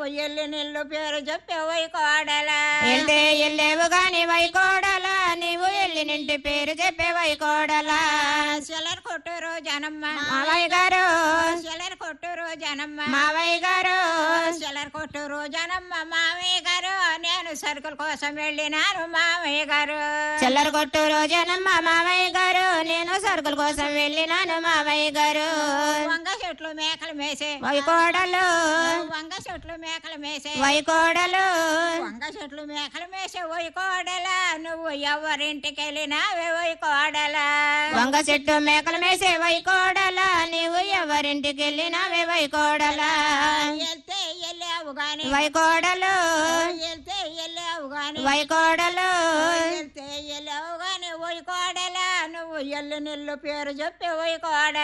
నువ్వు ఎల్లి నిల్లు పేరు చెప్పే వై కోడలా వెళ్తే వెళ్ళేవు గాని వైకోడలా నీవు వెళ్ళినింటి పేరు చెప్పే వైకోడలా చిల్లర కొట్టురు జనమ్మ మావయ్య గారు చిల్లర కొట్టురు జనమ్మ మావయ్య గారు చిల్లర కొట్టురు జనమ్మ మామయ్య గారు నేను సరుకుల కోసం వెళ్ళినాను మామయ్య గారు చిల్లర కొట్టు రోజనమ్మ మావయ్య గారు నేను సరుకుల కోసం వెళ్ళినాను మావయ్య గారు వంగ చెట్లు మేకలు మేసే వైకోడలు వంగ చెట్లు మేకలు మేసే వైకోడలు వంగ చెట్లు మేకలు మేసే ఓయ్ కోడలా నువ్వు ఎవరింటికి వెళ్ళినావే ఓయ్ కోడలా వంగ చెట్టు మేకలు మేసే వైకోడలా నీవు ఎవరింటికి వెళ్ళినావే వైకోడలా వెళ్తే వెళ్ళావు గాని వైకోడలు వెళ్తే వెళ్ళావు గాని వైకోడలు వెళ్తే వెళ్ళావు గాని ఓయ్ కోడలా నువ్వు ఎల్లు నిల్లు పేరు చెప్పి ఓయ్ కోడలా